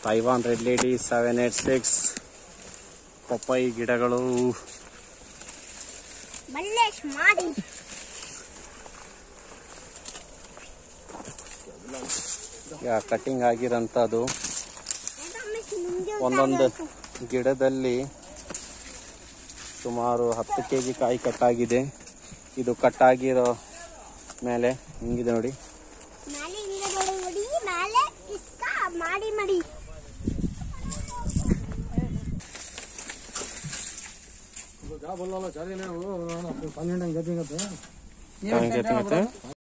Taiwan red lady seven eight six ಪಪ್ಪಾಯಿ ಗಿಡಗಳು ಮಲ್ಲೇಶ್ ಮಾಡಿ ಕಟಿಂಗ್ ಆಗಿರೋಂಥದ್ದು ಒಂದೊಂದು ಗಿಡದಲ್ಲಿ ಸುಮಾರು ಹತ್ತು ಕೆ ಜಿ ಕಾಯಿ ಕಟ್ಟಾಗಿದೆ ಇದು ಕಟ್ಟಾಗಿರೋ ಮೇಲೆ ಹಿಂಗಿದೆ ನೋಡಿ ಮೇಲೆ ಹಿಂದೆ ನೋಡಿ ನೋಡಿ ಮೇಲೆ ಇಸ್ಕ ಮಾಡಿ ಮಾಡಿ ಹಂಗೆ ತಿನ್ನತ್ತೆ